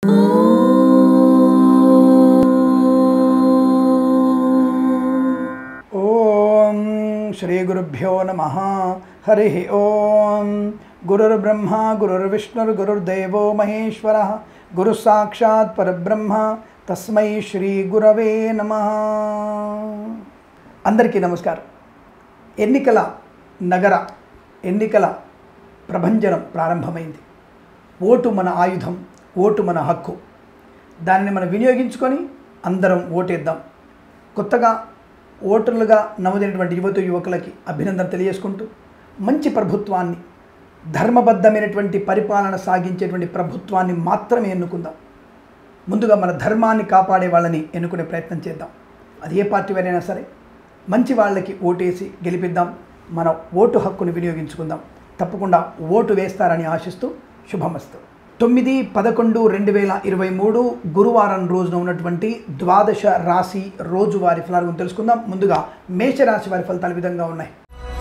ఓం శ్రీ గురుభ్యో నమ హరి ఓం గురుర్బ్రహ్మ గురుర్విష్ణుర్ గురుర్దేవో మహేశ్వర గురు సాక్షాత్ పరబ్రహ్మ తస్మై శ్రీ గురవే నమ అందరికీ నమస్కారం ఎన్నికల నగర ఎన్నికల ప్రభంజనం ప్రారంభమైంది ఓటు మన ఆయుధం ఓటు మన హక్కు దానిని మనం వినియోగించుకొని అందరం ఓటేద్దాం కొత్తగా ఓటర్లుగా నమోదైనటువంటి యువత యువకులకి అభినందన తెలియజేసుకుంటూ మంచి ప్రభుత్వాన్ని ధర్మబద్ధమైనటువంటి పరిపాలన సాగించేటువంటి ప్రభుత్వాన్ని మాత్రమే ఎన్నుకుందాం ముందుగా మన ధర్మాన్ని కాపాడే వాళ్ళని ఎన్నుకునే ప్రయత్నం చేద్దాం అది ఏ పార్టీ వారైనా సరే మంచి వాళ్ళకి ఓటేసి గెలిపిద్దాం మన ఓటు హక్కును వినియోగించుకుందాం తప్పకుండా ఓటు వేస్తారని ఆశిస్తూ శుభమస్తు తొమ్మిది పదకొండు రెండు వేల ఇరవై మూడు గురువారం రోజున ఉన్నటువంటి ద్వాదశ రాశి రోజువారి ఫలాల గురించి తెలుసుకుందాం ముందుగా మేషరాశి వారి ఫలితాలు ఈ విధంగా ఉన్నాయి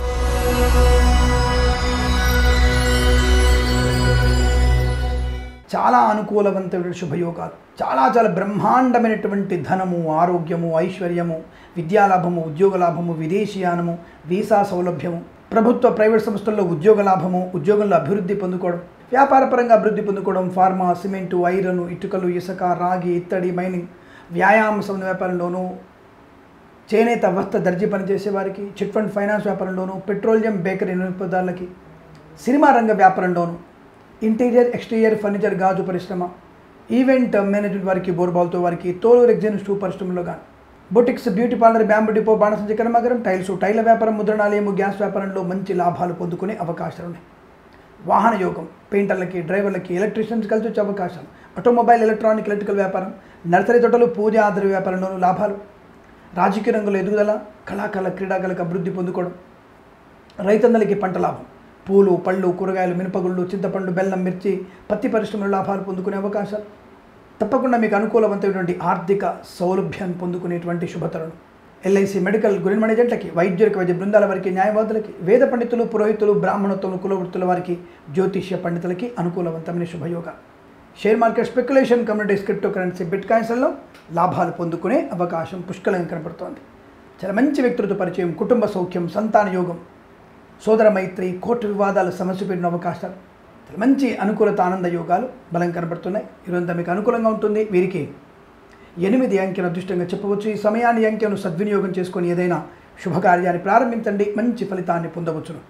చాలా అనుకూలవంతమైన శుభయోగాలు చాలా చాలా బ్రహ్మాండమైనటువంటి ధనము ఆరోగ్యము ఐశ్వర్యము విద్యాలాభము ఉద్యోగ లాభము విదేశీయానము వీసా సౌలభ్యము ప్రభుత్వ ప్రైవేట్ సంస్థల్లో ఉద్యోగ లాభము ఉద్యోగంలో అభివృద్ధి పొందుకోవడం వ్యాపారపరంగా అభివృద్ధి పొందుకోవడం ఫార్మా సిమెంటు ఐరన్ ఇటుకలు ఇసుక రాగి ఇత్తడి మైనింగ్ వ్యాయామ సంబంధ వ్యాపారంలోనూ చేనేత వస్త్ర దర్జీ పనిచేసే వారికి చిట్ ఫండ్ ఫైనాన్స్ వ్యాపారంలోను పెట్రోలియం బేకరీ నిరుపదారులకి సినిమా రంగ వ్యాపారంలోను ఇంటీరియర్ ఎక్స్టీరియర్ ఫర్నిచర్ గాజు పరిశ్రమ ఈవెంట్ మేనేజ్మెంట్ వారికి బోర్బాల్తో వారికి తోలు రెగ్జిన్ స్టూ పరిశ్రమలో కానీ boutiques beauty parlour bamboo depot బాణసంచ కర్మాగారం టైల్స్ టైల వ్యాపారం ముద్రణాలయము గ్యాస్ వ్యాపారంలో మంచి లాభాలు పొందుకునే అవకాశాలు ఉన్నాయి వాహన యోగం పెయింటర్లకి డ్రైవర్లకి ఎలక్ట్రీషియన్స్ కలిసి వచ్చే అవకాశం ఆటోమొబైల్ ఎలక్ట్రానిక్ ఎలక్ట్రికల్ వ్యాపారం నర్సరీ తోటలు పూజ ఆధార వ్యాపారంలోనూ లాభాలు రాజకీయ రంగంలో ఎదుగుదల కళాకళ క్రీడాకళకు అభివృద్ధి పొందుకోవడం రైతన్నలకి పంట లాభం పూలు పళ్ళు కూరగాయలు మినపగుళ్ళు చింతపండు బెల్లం మిర్చి పత్తి పరిశ్రమలో లాభాలు పొందుకునే అవకాశాలు తప్పకుండా మీకు అనుకూలవంతమైనటువంటి ఆర్థిక సౌలభ్యాన్ని పొందుకునేటువంటి శుభతరుణం ఎల్ఐసి మెడికల్ గురిన్ మేనేజెంట్లకి వైద్యులకు వైద్య బృందాల వారికి న్యాయవాదులకి వేద పండితులు పురోహితులు బ్రాహ్మణత్వం కులవృత్తుల వారికి జ్యోతిష్య పండితులకి అనుకూలవంతమైన శుభయోగ share market speculation communities crypto currency బిట్ కాయిన్స్లలో లాభాలు పొందుకునే అవకాశం పుష్కలంగా కనపడుతోంది చాలా మంచి వ్యక్తులతో పరిచయం కుటుంబ సౌఖ్యం సంతాన యోగం సోదర మైత్రి కోర్టు వివాదాలు సమస్య పెట్టిన అవకాశాలు చాలా మంచి అనుకూలత ఆనంద యోగాలు బలం కనబడుతున్నాయి ఈరోజంతా మీకు అనుకూలంగా ఉంటుంది వీరికి ఎనిమిది అంకెను అదృష్టంగా చెప్పవచ్చు ఈ సమయాన్ని అంకెను సద్వినియోగం చేసుకొని ఏదైనా శుభకార్యాన్ని ప్రారంభించండి మంచి ఫలితాన్ని పొందవచ్చును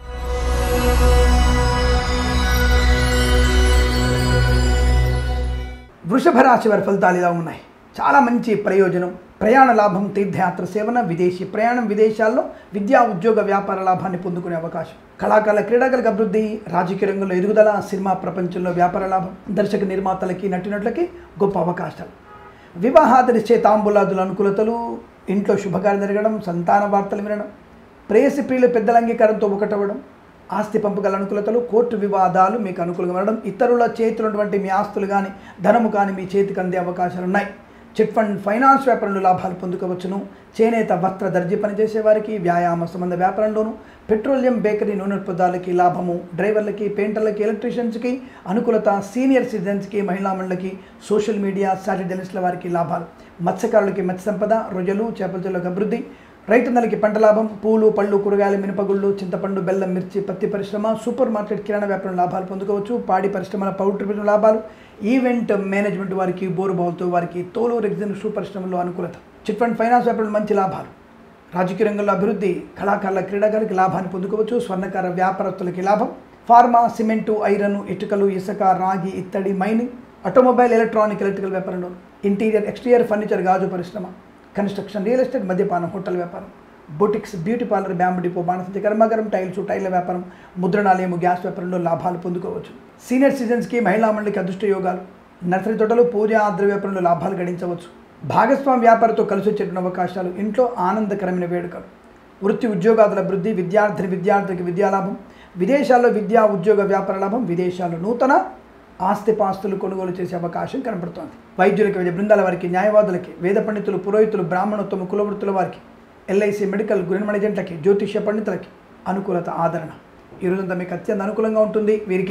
వృషభ రాశి వారి ఫలితాలు ఇలా ఉన్నాయి చాలా మంచి ప్రయోజనం ప్రయాణ లాభం తీర్థయాత్ర సేవన విదేశీ ప్రయాణం విదేశాల్లో విద్యా ఉద్యోగ వ్యాపార లాభాన్ని పొందుకునే అవకాశం కళాకారుల క్రీడాకలకు అభివృద్ధి రాజకీయ రంగంలో ఎదుగుదల సినిమా ప్రపంచంలో వ్యాపార లాభం దర్శక నిర్మాతలకి నటినట్లకి గొప్ప అవకాశాలు వివాహాది నిశ్చయ తాంబూలాదుల అనుకూలతలు ఇంట్లో శుభకార్యం జరగడం సంతాన వార్తలు వినడం ప్రేయసి ప్రియులు పెద్దల అంగీకారంతో ఒకటవ్వడం ఆస్తి పంపగల అనుకూలతలు కోర్టు వివాదాలు మీకు అనుకూలంగా ఉండడం ఇతరుల చేతులు ఉన్నటువంటి మీ ఆస్తులు కానీ ధనము కానీ మీ చేతికి అందే అవకాశాలు ఉన్నాయి చిట్ ఫండ్ ఫైనాన్స్ వ్యాపారంలో లాభాలు పొందుకోవచ్చును చేనేత వస్త్ర దర్జీ పనిచేసే వారికి వ్యాయామ సంబంధ వ్యాపారంలోను పెట్రోలియం బేకరీ నూనె ఉత్పత్తులకి లాభము డ్రైవర్లకి పెయింటర్లకి ఎలక్ట్రీషియన్స్కి అనుకూలత సీనియర్ సిటిజన్స్కి మహిళా మండలికి సోషల్ మీడియా సాటిలైట్ జర్నలిస్టుల వారికి లాభాలు మత్స్యకారులకి మత్స్య సంపద రొయ్యలు చేపల చెరువులకు అభివృద్ధి రైతన్నలకి పంట లాభం పూలు పళ్ళు కూరగాయలు మినపగుళ్ళు చింతపండు బెల్లం మిర్చి పత్తి పరిశ్రమ సూపర్ మార్కెట్ కిరాణా వ్యాపారం లాభాలు పొందుకోవచ్చు పాడి పరిశ్రమల పౌల్ట్రీ పరిశ్రమ లాభాలు ఈవెంట్ మేనేజ్మెంట్ వారికి బోరుబావులతో వారికి తోలు రెగ్జిన్ షూ పరిశ్రమలో అనుకూలత చిట్ ఫండ్ ఫైనాన్స్ వ్యాపారంలో మంచి లాభాలు రాజకీయ రంగంలో అభివృద్ధి కళాకారుల క్రీడాకారులకి లాభాన్ని పొందుకోవచ్చు స్వర్ణకార వ్యాపారస్తులకి లాభం ఫార్మా సిమెంటు ఐరన్ ఇటుకలు ఇసుక రాగి ఇత్తడి మైనింగ్ ఆటోమొబైల్ ఎలక్ట్రానిక్ ఎలక్ట్రికల్ వ్యాపారంలో ఇంటీరియర్ ఎక్స్టీరియర్ ఫర్నిచర్ గాజు పరిశ్రమ కన్స్ట్రక్షన్ రియల్ ఎస్టేట్ మద్యపానం హోటల్ వ్యాపారం boutiques beauty parlour bamboo depot బాణసంచ కర్మాగారం టైల్స్ టైల్ల వ్యాపారం ముద్రణాలయము గ్యాస్ వ్యాపారంలో లాభాలు పొందుకోవచ్చు సీనియర్ సిటిజన్స్కి మహిళా మండలికి అదృష్ట యోగాలు నర్సరీ తోటలు పూజ ఆద్ర వ్యాపారంలో లాభాలు గడించవచ్చు భాగస్వామి వ్యాపారంతో కలిసి వచ్చేటువంటి అవకాశాలు ఇంట్లో ఆనందకరమైన వేడుకలు వృత్తి ఉద్యోగాదుల అభివృద్ధి విద్యార్థిని విద్యార్థికి విద్యాలాభం విదేశాల్లో విద్యా ఉద్యోగ వ్యాపార లాభం విదేశాల్లో నూతన ఆస్తిపాస్తులు కొనుగోలు చేసే అవకాశం కనబడుతోంది వైద్యులకి వైద్య బృందాల వారికి న్యాయవాదులకి వేద పండితులు పురోహితులు బ్రాహ్మణోత్తమ కులవృత్తుల వారికి ఎల్ఐసి మెడికల్ గురిన్ ఏజెంట్లకి జ్యోతిష్య పండితులకి అనుకూలత ఆదరణ ఈ రోజంతా మీకు అత్యంత అనుకూలంగా ఉంటుంది వీరికి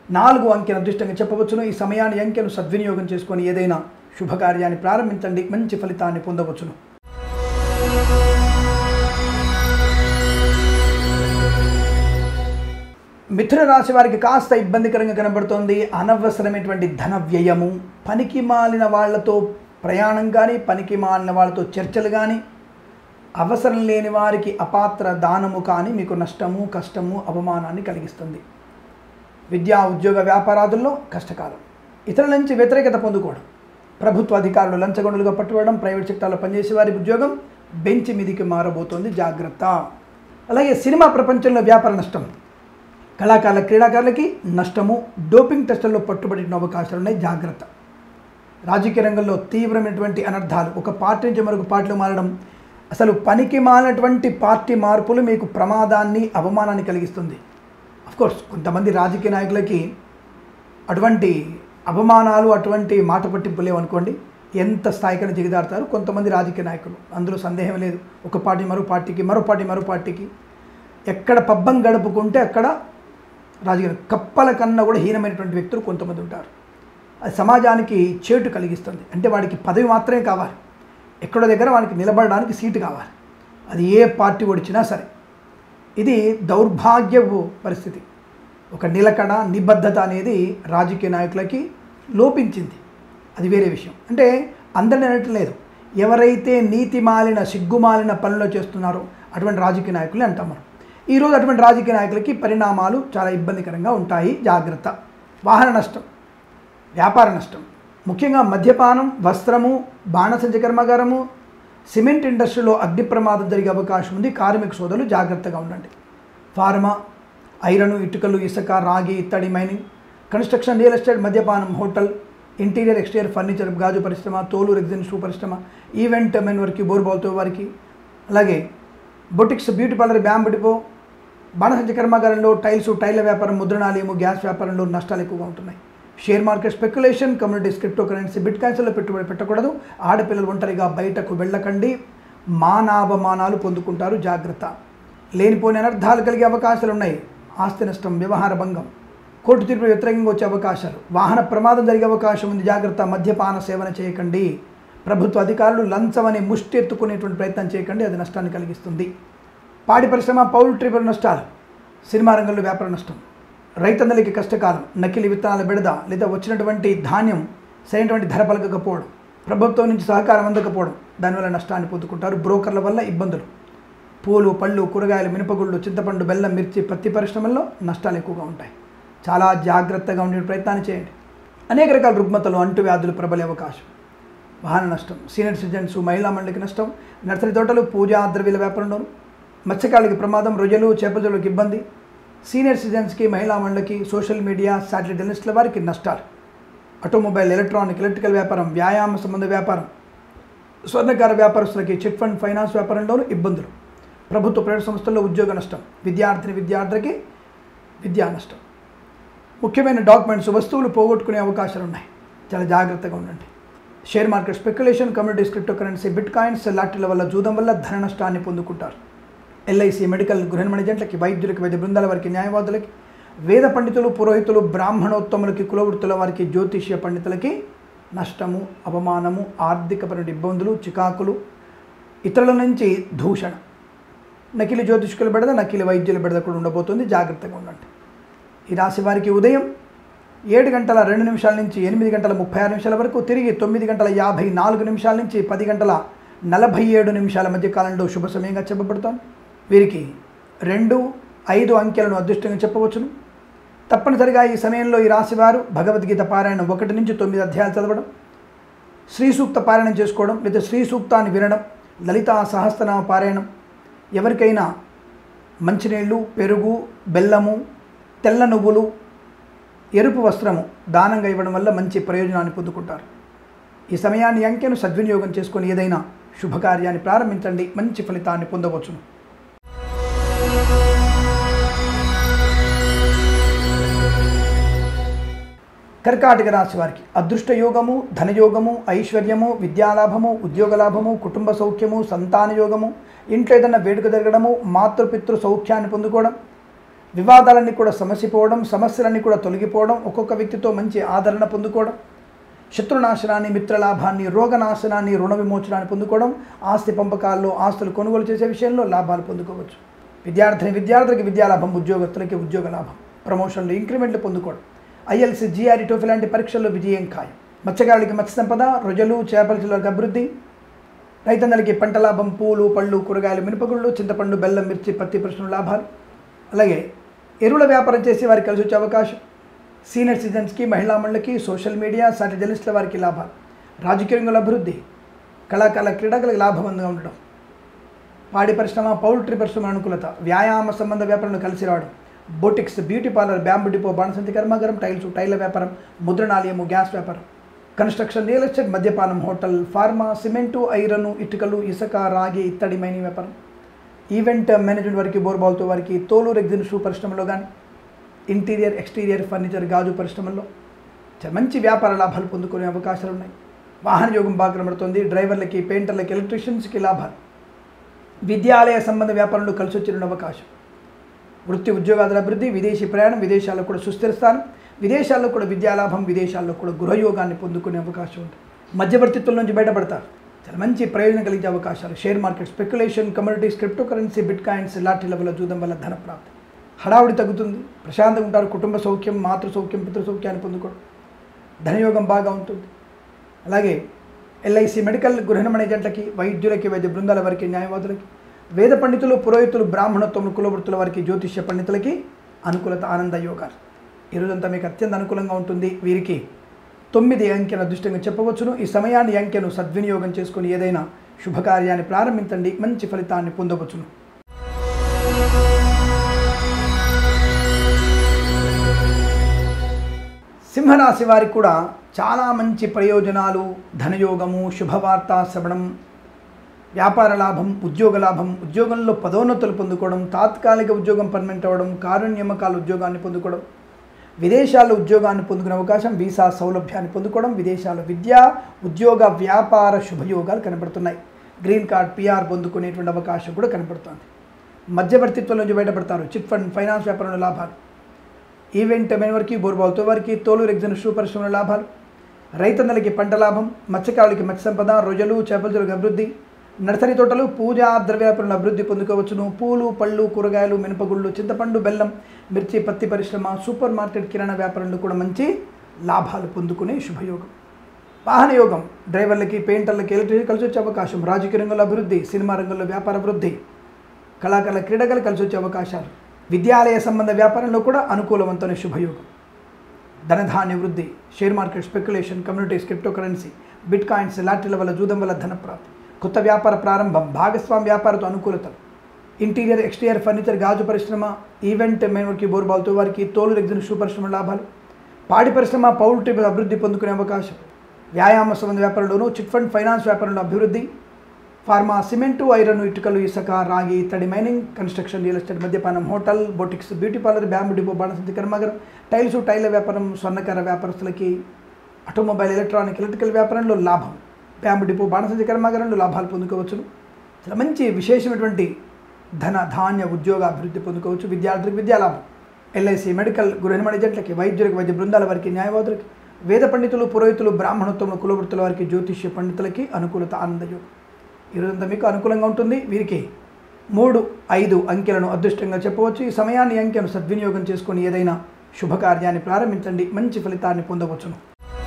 నాలుగు అంకెను అదృష్టంగా చెప్పవచ్చును ఈ సమయాన్ని అంకెను సద్వినియోగం చేసుకొని ఏదైనా శుభకార్యాన్ని ప్రారంభించండి మంచి ఫలితాన్ని పొందవచ్చును మిథున రాశి వారికి కాస్త ఇబ్బందికరంగా కనబడుతోంది అనవసరమైనటువంటి ధన వ్యయము పనికి మాలిన వాళ్ళతో ప్రయాణం కానీ పనికి మాలిన వాళ్ళతో చర్చలు కానీ అవసరం లేని వారికి అపాత్ర దానము కానీ మీకు నష్టము కష్టము అవమానాన్ని కలిగిస్తుంది విద్యా ఉద్యోగ వ్యాపారాదుల్లో కష్టకాలం ఇతరుల నుంచి వ్యతిరేకత పొందుకోవడం ప్రభుత్వ అధికారులు లంచగొండలుగా పట్టుకోవడం ప్రైవేట్ సెక్టార్లో పనిచేసే వారి ఉద్యోగం బెంచ్ మీదికి మారబోతోంది జాగ్రత్త అలాగే సినిమా ప్రపంచంలో వ్యాపార నష్టం కళాకారుల క్రీడాకారులకి నష్టము డోపింగ్ టెస్టుల్లో పట్టుబడిన అవకాశాలు ఉన్నాయి జాగ్రత్త రాజకీయ రంగంలో తీవ్రమైనటువంటి అనర్థాలు ఒక పార్టీ నుంచి మరొక పార్టీలో మారడం అసలు పనికి మాలినటువంటి పార్టీ మార్పులు మీకు ప్రమాదాన్ని అవమానాన్ని కలిగిస్తుంది కోర్స్ కొంతమంది రాజకీయ నాయకులకి అటువంటి అవమానాలు అటువంటి మాట పట్టింపు లేవు అనుకోండి ఎంత స్థాయికైనా దిగదారుతారు కొంతమంది రాజకీయ నాయకులు అందులో సందేహం లేదు ఒక పార్టీ మరో పార్టీకి మరో పార్టీ మరో పార్టీకి ఎక్కడ పబ్బం గడుపుకుంటే అక్కడ రాజకీయ కప్పల కన్నా కూడా హీనమైనటువంటి వ్యక్తులు కొంతమంది ఉంటారు అది సమాజానికి చేటు కలిగిస్తుంది అంటే వాడికి పదవి మాత్రమే కావాలి ఎక్కడో దగ్గర వానికి నిలబడడానికి సీటు కావాలి అది ఏ పార్టీ వచ్చినా సరే ఇది దౌర్భాగ్యపు పరిస్థితి ఒక నిలకడ నిబద్ధత అనేది రాజకీయ నాయకులకి లోపించింది అది వేరే విషయం అంటే అందరిని అనట్లేదు ఎవరైతే నీతి మాలిన సిగ్గుమాలిన పనులు చేస్తున్నారో అటువంటి రాజకీయ నాయకులు అంటాం మనం ఈరోజు అటువంటి రాజకీయ నాయకులకి పరిణామాలు చాలా ఇబ్బందికరంగా ఉంటాయి జాగ్రత్త వాహన నష్టం వ్యాపార నష్టం ముఖ్యంగా మద్యపానం వస్త్రము బాణసంచ కర్మాగారము సిమెంట్ ఇండస్ట్రీలో అగ్ని ప్రమాదం జరిగే అవకాశం ఉంది కార్మిక సోదరులు జాగ్రత్తగా ఉండండి ఫార్మా ఐరన్ ఇటుకలు ఇసుక రాగి ఇత్తడి మైనింగ్ కన్స్ట్రక్షన్ రియల్ ఎస్టేట్ మద్యపానం హోటల్ ఇంటీరియర్ ఎక్స్టీరియర్ ఫర్నిచర్ గాజు పరిశ్రమ తోలు రెగ్జిన్ షూ పరిశ్రమ ఈవెంట్ మెన్ వారికి బోర్బాల్తో వారికి అలాగే boutiques beauty parlour bamboo depot బాణసంచ కర్మాగారంలో టైల్స్ టైల్ల వ్యాపారం ముద్రణాలయము గ్యాస్ వ్యాపారంలో నష్టాలు ఎక్కువగా ఉంటున్నాయి share market speculation communities crypto currency బిట్ కాయిన్స్లో పెట్టుబడి పెట్టకూడదు ఆడపిల్లలు ఒంటరిగా బయటకు వెళ్ళకండి మానావమానాలు పొందుకుంటారు జాగ్రత్త లేనిపోని అనర్థాలు కలిగే అవకాశాలు ఉన్నాయి ఆస్తి నష్టం వ్యవహార భంగం కోర్టు తీర్పు వ్యతిరేకంగా వచ్చే అవకాశాలు వాహన ప్రమాదం జరిగే అవకాశం ఉంది జాగ్రత్త మద్యపాన సేవన చేయకండి ప్రభుత్వ అధికారులు లంచం అనే ముష్టి ఎత్తుకునేటువంటి ప్రయత్నం చేయకండి అది నష్టాన్ని కలిగిస్తుంది పాడి పరిశ్రమ పౌల్ట్రీ నష్టాలు సినిమా రంగంలో వ్యాపార నష్టం రైతన్నలకి కష్టకాలం నకిలీ విత్తనాల బెడద లేదా వచ్చినటువంటి ధాన్యం సరైనటువంటి ధర పలకకపోవడం ప్రభుత్వం నుంచి సహకారం అందకపోవడం దానివల్ల నష్టాన్ని పొందుకుంటారు బ్రోకర్ల వల్ల ఇబ్బందులు పూలు పళ్ళు కూరగాయలు మినపగుళ్ళు చింతపండు బెల్లం మిర్చి పత్తి పరిశ్రమల్లో నష్టాలు ఎక్కువగా ఉంటాయి చాలా జాగ్రత్తగా ఉండే ప్రయత్నాన్ని చేయండి అనేక రకాల రుగ్మతలు అంటువ్యాధులు ప్రబలే అవకాశం వాహన నష్టం సీనియర్ సిటిజన్స్ మహిళా మండలికి నష్టం నర్సరీ తోటలు పూజా ద్రవ్యాల వ్యాపారంలోను మత్స్యకారులకి ప్రమాదం రొయ్యలు చేపలకి ఇబ్బంది సీనియర్ సిటిజన్స్కి మహిళా మండలికి సోషల్ మీడియా శాటిలైట్ జర్నలిస్టుల వారికి నష్టాలు ఆటోమొబైల్ ఎలక్ట్రానిక్ ఎలక్ట్రికల్ వ్యాపారం వ్యాయామ సంబంధ వ్యాపారం స్వర్ణకార వ్యాపారస్తులకి చిట్ ఫండ్ ఫైనాన్స్ వ్యాపారంలోనూ ఇబ్బందులు ప్రభుత్వ ప్రైవేట్ సంస్థల్లో ఉద్యోగ నష్టం విద్యార్థిని విద్యార్థులకి విద్యా నష్టం ముఖ్యమైన డాక్యుమెంట్స్ వస్తువులు పోగొట్టుకునే అవకాశాలు ఉన్నాయి చాలా జాగ్రత్తగా ఉండండి share market speculation communities crypto currency bitcoins లాటరీల వల్ల జూదం వల్ల ధన నష్టాన్ని పొందుకుంటారు ఎల్ఐసి మెడికల్ గృహ ఏజెంట్లకి వైద్యులకి వైద్య బృందాల వారికి న్యాయవాదులకి వేద పండితులు పురోహితులు బ్రాహ్మణోత్తములకి కులవృత్తుల వారికి జ్యోతిష్య పండితులకి నష్టము అవమానము ఆర్థికపరమైన ఇబ్బందులు చికాకులు ఇతరుల నుంచి దూషణ నకిలీ జ్యోతిష్కుల బెడద నకిలీ వైద్యుల బెడద కూడా ఉండబోతుంది జాగ్రత్తగా ఉండండి ఈ రాశి వారికి ఉదయం ఏడు గంటల రెండు నిమిషాల నుంచి ఎనిమిది గంటల ముప్పై ఆరు నిమిషాల వరకు తిరిగి తొమ్మిది గంటల యాభై నాలుగు నిమిషాల నుంచి పది గంటల నలభై ఏడు నిమిషాల మధ్య కాలంలో శుభ సమయంగా చెప్పబడుతోంది వీరికి రెండు ఐదు అంకెలను అదృష్టంగా చెప్పవచ్చును తప్పనిసరిగా ఈ సమయంలో ఈ రాశివారు భగవద్గీత పారాయణం ఒకటి నుంచి తొమ్మిది అధ్యాయాలు చదవడం శ్రీ సూక్త పారాయణం చేసుకోవడం లేదా శ్రీ సూక్తాన్ని వినడం లలితా సహస్రనామ పారాయణం ఎవరికైనా మంచినీళ్ళు పెరుగు బెల్లము తెల్ల నువ్వులు ఎరుపు వస్త్రము దానంగా ఇవ్వడం వల్ల మంచి ప్రయోజనాన్ని పొందుకుంటారు ఈ సమయాన్ని అంకెను సద్వినియోగం చేసుకొని ఏదైనా శుభకార్యాన్ని ప్రారంభించండి మంచి ఫలితాన్ని పొందవచ్చును కర్కాటక రాశి వారికి అదృష్ట యోగము ధనయోగము ఐశ్వర్యము విద్యాలాభము ఉద్యోగ లాభము కుటుంబ సౌఖ్యము సంతాన యోగము ఇంట్లో ఏదైనా వేడుక జరగడము మాతృపితృ సౌఖ్యాన్ని పొందుకోవడం వివాదాలన్నీ కూడా సమసిపోవడం సమస్యలన్నీ కూడా తొలగిపోవడం ఒక్కొక్క వ్యక్తితో మంచి ఆదరణ పొందుకోవడం శత్రునాశనాన్ని మిత్రలాభాన్ని రోగనాశనాన్ని రుణ విమోచనాన్ని పొందుకోవడం ఆస్తి పంపకాల్లో ఆస్తులు కొనుగోలు చేసే విషయంలో లాభాలు పొందుకోవచ్చు విద్యార్థిని విద్యార్థులకి విద్యాలాభం ఉద్యోగస్తులకి ఉద్యోగ లాభం ప్రమోషన్లు ఇంక్రిమెంట్లు పొందుకోవడం ఐఎల్సీ జీఆర్ఈ టోఫీ లాంటి పరీక్షల్లో విజయం ఖాయం మత్స్యకారులకి మత్స్య సంపద రొజలు చేపల జిల్లాలకు అభివృద్ధి రైతన్నలకి పంట లాభం పూలు పళ్ళు కూరగాయలు మినపగుళ్ళు చింతపండు బెల్లం మిర్చి పత్తి పరిశ్రమ లాభాలు అలాగే ఎరువుల వ్యాపారం చేసే వారికి కలిసి వచ్చే అవకాశం సీనియర్ సిటిజన్స్కి మహిళా మండలికి సోషల్ మీడియా సాటి జర్నలిస్టుల వారికి లాభాలు రాజకీయ రంగంలో అభివృద్ధి కళాకారుల క్రీడాకులకు లాభవంతంగా ఉండడం పాడి పరిశ్రమ పౌల్ట్రీ పరిశ్రమ అనుకూలత వ్యాయామ సంబంధ వ్యాపారంలో కలిసి రావడం boutiques beauty parlour bamboo depot బాణసంతి కర్మాగారం టైల్స్ టైల్ల వ్యాపారం ముద్రణాలయము గ్యాస్ వ్యాపారం కన్స్ట్రక్షన్ రియల్ ఎస్టేట్ మద్యపానం హోటల్ ఫార్మా సిమెంటు ఐరన్ ఇటుకలు ఇసుక రాగి ఇత్తడి మైనింగ్ వ్యాపారం ఈవెంట్ మేనేజ్మెంట్ వారికి బోర్బాల్తో వారికి తోలు రెగ్జిన్ షూ పరిశ్రమలో కానీ ఇంటీరియర్ ఎక్స్టీరియర్ ఫర్నిచర్ గాజు పరిశ్రమల్లో చాలా మంచి వ్యాపార లాభాలు పొందుకునే అవకాశాలు ఉన్నాయి వాహన యోగం బాగా కనబడుతుంది డ్రైవర్లకి పెయింటర్లకి ఎలక్ట్రీషియన్స్కి లాభాలు విద్యాలయ సంబంధ వ్యాపారంలో కలిసి వచ్చిన అవకాశం వృత్తి ఉద్యోగాల అభివృద్ధి విదేశీ ప్రయాణం విదేశాల్లో కూడా సుస్థిర స్థానం విదేశాల్లో కూడా విద్యాలాభం విదేశాల్లో కూడా గృహయోగాన్ని పొందుకునే అవకాశం ఉంటుంది మధ్యవర్తిత్వం నుంచి బయటపడతారు చాలా మంచి ప్రయోజనం కలిగే అవకాశాలు share market speculation communities crypto currency bitcoins lottery level జూదం వల్ల ధన ప్రాప్తి హడావుడి తగ్గుతుంది ప్రశాంతంగా ఉంటారు కుటుంబ సౌఖ్యం మాతృ సౌఖ్యం పితృ సౌఖ్యాన్ని పొందుకోవడం ధనయోగం బాగా ఉంటుంది అలాగే ఎల్ఐసి మెడికల్ గృహణమణ ఏజెంట్లకి వైద్యులకి వైద్య బృందాల వారికి న్యాయవాదులకి వేద పండితులు పురోహితులు బ్రాహ్మణత్వములు కులవృత్తుల వారికి జ్యోతిష్య పండితులకి అనుకూలత ఆనంద యోగాలు ఈరోజంతా మీకు అత్యంత అనుకూలంగా ఉంటుంది వీరికి తొమ్మిది అంకెను అదృష్టంగా చెప్పవచ్చును ఈ సమయాన్ని ఈ అంకెను సద్వినియోగం చేసుకుని ఏదైనా శుభకార్యాన్ని ప్రారంభించండి మంచి ఫలితాన్ని పొందవచ్చును సింహరాశి వారికి కూడా చాలా మంచి ప్రయోజనాలు ధనయోగము శుభవార్త శ్రవణం వ్యాపార లాభం ఉద్యోగ లాభం ఉద్యోగంలో పదోన్నతులు పొందుకోవడం తాత్కాలిక ఉద్యోగం పర్మనెంట్ అవ్వడం కారుణ్యమకాల ఉద్యోగాన్ని పొందుకోవడం విదేశాల్లో ఉద్యోగాన్ని పొందుకునే అవకాశం వీసా సౌలభ్యాన్ని పొందుకోవడం విదేశాల్లో విద్యా ఉద్యోగ వ్యాపార శుభయోగాలు కనబడుతున్నాయి గ్రీన్ కార్డ్ పిఆర్ పొందుకునేటువంటి అవకాశం కూడా కనబడుతుంది మధ్యవర్తిత్వం నుంచి బయటపడతారు చిట్ ఫండ్ ఫైనాన్స్ వ్యాపారంలో లాభాలు ఈవెంట్ మెన్ వారికి బోర్బాల్తో వారికి తోలు రెగ్జన్ షూ పరిశ్రమల లాభాలు రైతన్నలకి పంట లాభం మత్స్యకారులకి మత్స్య సంపద రొయ్యలు చేపల చెరుకు అభివృద్ధి నర్సరీ తోటలు పూజా ద్రవ్యాపారంలో అభివృద్ధి పొందుకోవచ్చును పూలు పళ్ళు కూరగాయలు మినపగుళ్ళు చింతపండు బెల్లం మిర్చి పత్తి పరిశ్రమ సూపర్ మార్కెట్ కిరాణా వ్యాపారంలో కూడా మంచి లాభాలు పొందుకునే శుభయోగం వాహన యోగం డ్రైవర్లకి పెయింటర్లకి ఎలక్ట్రిక్ కలిసి వచ్చే అవకాశం రాజకీయ రంగంలో అభివృద్ధి సినిమా రంగంలో వ్యాపార వృద్ధి కళాకారుల క్రీడలు కలిసి వచ్చే అవకాశాలు విద్యాలయ సంబంధ వ్యాపారంలో కూడా అనుకూలవంతమైన శుభయోగం ధనధాన్య వృద్ధి share market speculation communities crypto currency bitcoins లాటరీల వల్ల జూదం వల్ల ధన ప్రాప్తి కొత్త వ్యాపార ప్రారంభం భాగస్వామి వ్యాపారతో అనుకూలతలు ఇంటీరియర్ ఎక్స్టీరియర్ ఫర్నిచర్ గాజు పరిశ్రమ ఈవెంట్ మెనూర్కి బోర్బాల్తో వారికి తోలు రెగ్జిన్ షూ పరిశ్రమ లాభాలు పాడి పరిశ్రమ పౌల్ట్రీ అభివృద్ధి పొందుకునే అవకాశం వ్యాయామ సంబంధ వ్యాపారంలోనూ చిట్ ఫండ్ ఫైనాన్స్ వ్యాపారంలో అభివృద్ధి ఫార్మా సిమెంటు ఐరన్ ఇటుకలు ఇసుక రాగి ఇత్తడి మైనింగ్ కన్స్ట్రక్షన్ రియల్ ఎస్టేట్ మద్యపానం hotel boutiques beauty parlour bamboo depot బాణసంతి కర్మాగారం టైల్స్ టైల్ల వ్యాపారం స్వర్ణకార వ్యాపారస్తులకి ఆటోమొబైల్ ఎలక్ట్రానిక్ ఎలక్ట్రికల్ వ్యాపారంలో లాభం బ్యాంబు డిపో బాణసంతి కర్మాగారంలో లాభాలు పొందుకోవచ్చును చాలా మంచి విశేషమైనటువంటి ధన ధాన్య ఉద్యోగ అభివృద్ధి పొందుకోవచ్చు విద్యార్థులకు విద్యాలాభం ఎల్ఐసి మెడికల్ గృహనిర్మాణ ఏజెంట్లకి వైద్యులకు వైద్య బృందాల వారికి న్యాయవాదులకి వేద పండితులు పురోహితులు బ్రాహ్మణత్వములు కులవృత్తుల వారికి జ్యోతిష్య పండితులకి అనుకూలత ఆనందయోగం ఈరోజంతా మీకు అనుకూలంగా ఉంటుంది వీరికి మూడు ఐదు అంకెలను అదృష్టంగా చెప్పవచ్చు ఈ సమయాన్ని ఈ అంకెను సద్వినియోగం చేసుకొని ఏదైనా శుభకార్యాన్ని ప్రారంభించండి మంచి ఫలితాన్ని పొందవచ్చును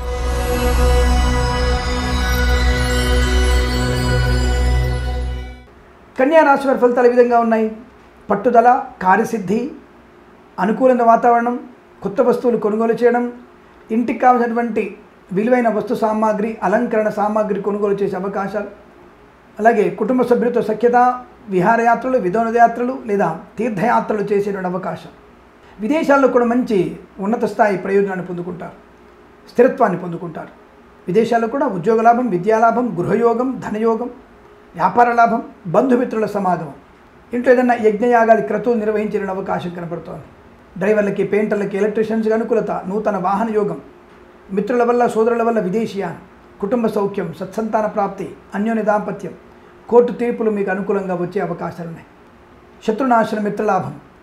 కన్యా రాశి వారి ఫలితాలు ఈ విధంగా ఉన్నాయి పట్టుదల కార్యసిద్ధి అనుకూలమైన వాతావరణం కొత్త వస్తువులు కొనుగోలు చేయడం ఇంటికి కావాల్సినటువంటి విలువైన వస్తు సామాగ్రి అలంకరణ సామాగ్రి కొనుగోలు చేసే అవకాశాలు అలాగే కుటుంబ సభ్యులతో సఖ్యత విహారయాత్రలు వినోదయాత్రలు లేదా తీర్థయాత్రలు చేసేటువంటి అవకాశం విదేశాల్లో కూడా మంచి ఉన్నత స్థాయి ప్రయోజనాన్ని పొందుకుంటారు స్థిరత్వాన్ని పొందుకుంటారు విదేశాల్లో కూడా ఉద్యోగ లాభం విద్యాలాభం గృహయోగం ధనయోగం వ్యాపార లాభం బంధుమిత్రుల సమాగమం ఇంట్లో ఏదైనా యజ్ఞయాగాది క్రతువులు నిర్వహించిన అవకాశం కనబడుతోంది డ్రైవర్లకి పెయింటర్లకి ఎలక్ట్రీషియన్స్కి అనుకూలత నూతన వాహన యోగం మిత్రుల వల్ల సోదరుల వల్ల విదేశీయానం కుటుంబ సౌఖ్యం సత్సంతాన ప్రాప్తి అన్యోన్య దాంపత్యం కోర్టు తీర్పులు మీకు అనుకూలంగా వచ్చే అవకాశాలు ఉన్నాయి శత్రునాశన మిత్రలాభం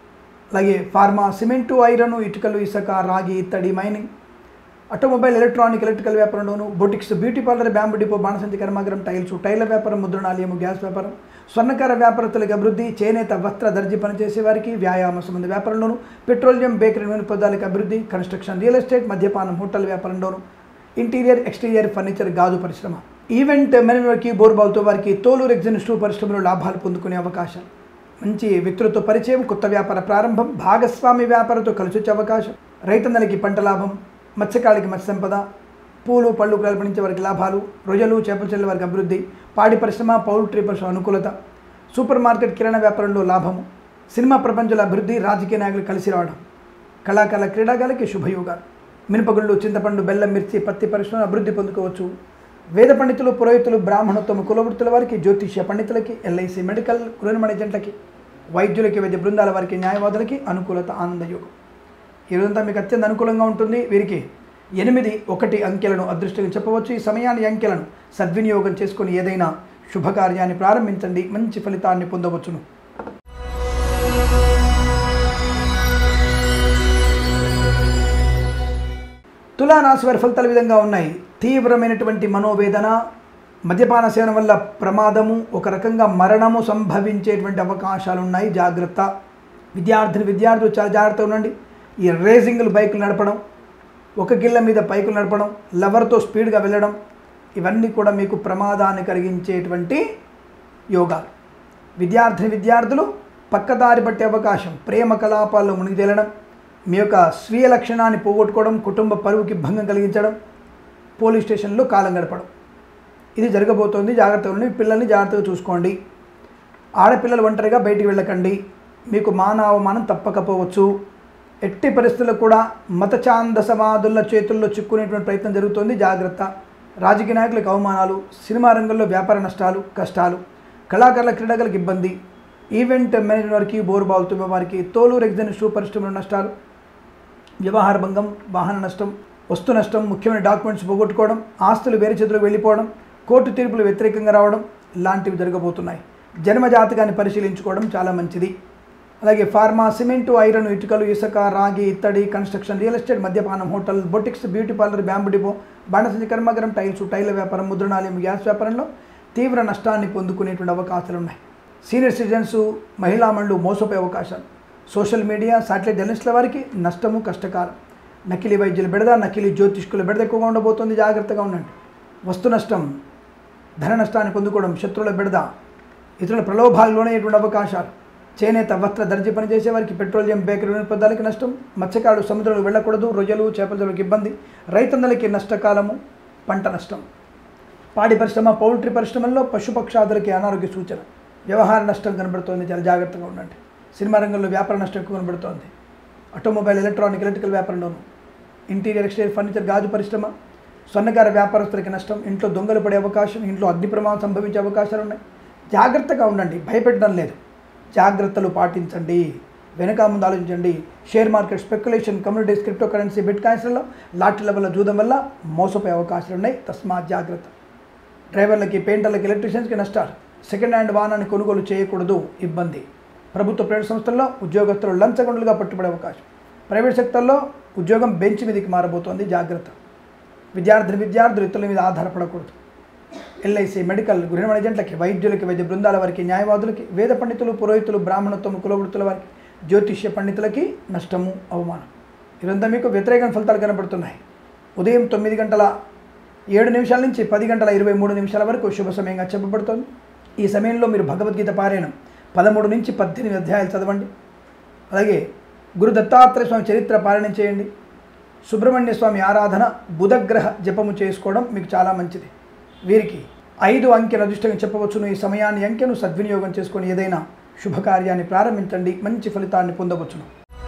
అలాగే ఫార్మా సిమెంటు ఐరన్ ఇటుకలు ఇసుక రాగి ఇత్తడి మైనింగ్ ఆటోమొబైల్ ఎలక్ట్రానిక్ ఎలక్ట్రికల్ వ్యాపారంలోను boutiques beauty parlour bamboo depot బాణసంచి కర్మాగారం టైల్స్ టైల వ్యాపారం ముద్రణాలయము గ్యాస్ వ్యాపారం స్వర్ణకార వ్యాపారస్తులకు అభివృద్ధి చేనేత వస్త్ర దర్జీ పనిచేసే వారికి వ్యాయామ సంబంధ వ్యాపారంలోను పెట్రోలియం బేకరీ నూనె పదార్థాలకు అభివృద్ధి కన్స్ట్రక్షన్ రియల్ ఎస్టేట్ మద్యపానం హోటల్ వ్యాపారంలోను ఇంటీరియర్ ఎక్స్టీరియర్ ఫర్నిచర్ గాజు పరిశ్రమ ఈవెంట్ మేనేజ్మెంట్కి బోర్బాల్తో వారికి తోలు రెగ్జిన్ స్టూ పరిశ్రమలో లాభాలు పొందుకునే అవకాశం మంచి వ్యక్తులతో పరిచయం కొత్త వ్యాపార ప్రారంభం భాగస్వామి వ్యాపారంతో కలిసి వచ్చే అవకాశం రైతన్నలకి పంట లాభం మత్స్యకాళికి మత్స్య సంపద పూలు పళ్ళు కల్పించే వారికి లాభాలు రొయ్యలు చేపల చెల్లెల వారికి అభివృద్ధి పాడి పరిశ్రమ పౌల్ట్రీ పరిశ్రమ అనుకూలత సూపర్ మార్కెట్ కిరాణా వ్యాపారంలో లాభము సినిమా ప్రపంచంలో అభివృద్ధి రాజకీయ నాయకులు కలిసి రావడం కళాకారుల క్రీడాకారులకి శుభయోగాలు మినపగుళ్ళు చింతపండు బెల్లం మిర్చి పత్తి పరిశ్రమ అభివృద్ధి పొందుకోవచ్చు వేద పండితులు పురోహితులు బ్రాహ్మణోత్తమ కులవృత్తుల వారికి జ్యోతిష్య పండితులకి ఎల్ఐసి మెడికల్ గృహనిర్మాణ ఏజెంట్లకి వైద్యులకి వైద్య బృందాల వారికి న్యాయవాదులకి అనుకూలత ఆనందయోగం ఈ రోజంతా మీకు అత్యంత అనుకూలంగా ఉంటుంది వీరికి ఎనిమిది ఒకటి అంకెలను అదృష్టంగా చెప్పవచ్చు ఈ సమయాన్ని ఈ అంకెలను సద్వినియోగం చేసుకొని ఏదైనా శుభకార్యాన్ని ప్రారంభించండి మంచి ఫలితాన్ని పొందవచ్చును తులారాశి వారి ఫలితాలు ఈ విధంగా ఉన్నాయి తీవ్రమైనటువంటి మనోవేదన మద్యపాన సేవన వల్ల ప్రమాదము ఒక రకంగా మరణము సంభవించేటువంటి అవకాశాలు ఉన్నాయి జాగ్రత్త విద్యార్థిని విద్యార్థులు చాలా జాగ్రత్తగా ఉండండి ఈ రేసింగ్లు బైకులు నడపడం ఒక గిళ్ళ మీద బైకులు నడపడం లవర్తో స్పీడ్గా వెళ్ళడం ఇవన్నీ కూడా మీకు ప్రమాదాన్ని కలిగించేటువంటి యోగాలు విద్యార్థిని విద్యార్థులు పక్కదారి పట్టే అవకాశం ప్రేమ కలాపాల్లో మునిగి తేలడం మీ యొక్క స్వీయ లక్షణాన్ని పోగొట్టుకోవడం కుటుంబ పరువుకి భంగం కలిగించడం పోలీస్ స్టేషన్లో కాలం గడపడం ఇది జరగబోతోంది జాగ్రత్తగా ఉండి పిల్లల్ని జాగ్రత్తగా చూసుకోండి ఆడపిల్లలు ఒంటరిగా బయటికి వెళ్ళకండి మీకు మాన అవమానం తప్పకపోవచ్చు ఎట్టి పరిస్థితుల్లో కూడా మతచాందసవాదుల చేతుల్లో చిక్కునేటువంటి ప్రయత్నం జరుగుతోంది జాగ్రత్త రాజకీయ నాయకులకు అవమానాలు సినిమా రంగంలో వ్యాపార నష్టాలు కష్టాలు కళాకారుల క్రీడాకులకు ఇబ్బంది ఈవెంట్ మేనేజ్మెంట్ వారికి బోర్బాల్తో వారికి తోలు రెగ్జన్ షూ పరిశ్రమల నష్టాలు వ్యవహార భంగం వాహన నష్టం వస్తు నష్టం ముఖ్యమైన డాక్యుమెంట్స్ పోగొట్టుకోవడం ఆస్తులు వేరే చేతులకు వెళ్ళిపోవడం కోర్టు తీర్పులు వ్యతిరేకంగా రావడం లాంటివి జరగబోతున్నాయి జన్మ జాతకాన్ని పరిశీలించుకోవడం చాలా మంచిది అలాగే ఫార్మా సిమెంటు ఐరన్ ఇటుకలు ఇసుక రాగి ఇత్తడి కన్స్ట్రక్షన్ రియల్ ఎస్టేట్ మద్యపానం hotel boutiques beauty parlour bamboo depot బాణసంచి కర్మాగారం టైల్స్ టైల వ్యాపారం ముద్రణాలయం గ్యాస్ వ్యాపారంలో తీవ్ర నష్టాన్ని పొందుకునేటువంటి అవకాశాలు ఉన్నాయి సీనియర్ సిటిజన్స్ మహిళా మండలు మోసపోయే అవకాశాలు సోషల్ మీడియా సాటిలైట్ జర్నలిస్టుల వారికి నష్టము కష్టకాలం నకిలీ వైద్యుల బెడద నకిలీ జ్యోతిష్కుల బెడద ఎక్కువగా ఉండబోతోంది జాగ్రత్తగా ఉండండి వస్తు నష్టం ధన నష్టాన్ని పొందుకోవడం శత్రువుల బెడద ఇతరుల ప్రలోభాలు లోనయ్యేటువంటి అవకాశాలు చేనేత వస్త్ర దర్జీ పనిచేసే వారికి పెట్రోలియం బేకరీ పదార్థాలకి నష్టం మత్స్యకారులు సముద్రంలో వెళ్ళకూడదు రొయ్యలు చేపల చెరువులకు ఇబ్బంది రైతన్నలకి నష్టకాలము పంట నష్టం పాడి పరిశ్రమ పౌల్ట్రీ పరిశ్రమల్లో పశుపక్షాదులకి అనారోగ్య సూచన వ్యవహార నష్టం కనబడుతోంది చాలా జాగ్రత్తగా ఉండండి సినిమా రంగంలో వ్యాపార నష్టం ఎక్కువ కనబడుతోంది ఆటోమొబైల్ ఎలక్ట్రానిక్ ఎలక్ట్రికల్ వ్యాపారంలోను ఇంటీరియర్ ఎక్స్టీరియర్ ఫర్నిచర్ గాజు పరిశ్రమ స్వర్ణకార వ్యాపారస్తులకి నష్టం ఇంట్లో దొంగలు పడే అవకాశం ఇంట్లో అగ్ని ప్రమాదం సంభవించే అవకాశాలు ఉన్నాయి జాగ్రత్తగా ఉండండి భయపెట్టడం లేదు జాగ్రత్తలు పాటించండి వెనక ముందు ఆలోచించండి share market speculation communities crypto currency బిట్ కాయిన్స్లలో లాటరీల వల్ల జూదం వల్ల మోసపోయే అవకాశాలు ఉన్నాయి తస్మాత్ జాగ్రత్త డ్రైవర్లకి పెయింటర్లకి ఎలక్ట్రీషియన్స్కి నష్టాలు సెకండ్ హ్యాండ్ వాహనాన్ని కొనుగోలు చేయకూడదు ఇబ్బంది ప్రభుత్వ ప్రైవేట్ సంస్థల్లో ఉద్యోగస్తులు లంచగొండలుగా పట్టుబడే అవకాశం ప్రైవేట్ సెక్టర్లో ఉద్యోగం బెంచ్ మీదకి మారబోతోంది జాగ్రత్త విద్యార్థిని విద్యార్థులు ఇతరుల మీద ఆధారపడకూడదు ఎల్ఐసి మెడికల్ గృహ ఏజెంట్లకి వైద్యులకి వైద్య బృందాల వారికి న్యాయవాదులకి వేద పండితులు పురోహితులు బ్రాహ్మణత్వము కులవృత్తుల వారికి జ్యోతిష్య పండితులకి నష్టము అవమానం ఇదంతా మీకు వ్యతిరేక ఫలితాలు కనబడుతున్నాయి ఉదయం తొమ్మిది గంటల ఏడు నిమిషాల నుంచి పది గంటల ఇరవై మూడు నిమిషాల వరకు శుభ సమయంగా చెప్పబడుతోంది ఈ సమయంలో మీరు భగవద్గీత పారాయణం పదమూడు నుంచి పద్దెనిమిది అధ్యాయాలు చదవండి అలాగే గురు దత్తాత్రేయ స్వామి చరిత్ర పారాయణం చేయండి సుబ్రహ్మణ్య స్వామి ఆరాధన బుధగ్రహ జపము చేసుకోవడం మీకు చాలా మంచిది వీరికి ఐదు అంకెల అదృష్టంగా చెప్పవచ్చును ఈ సమయాన్ని అంకెను సద్వినియోగం చేసుకొని ఏదైనా శుభకార్యాన్ని ప్రారంభించండి మంచి ఫలితాన్ని పొందవచ్చును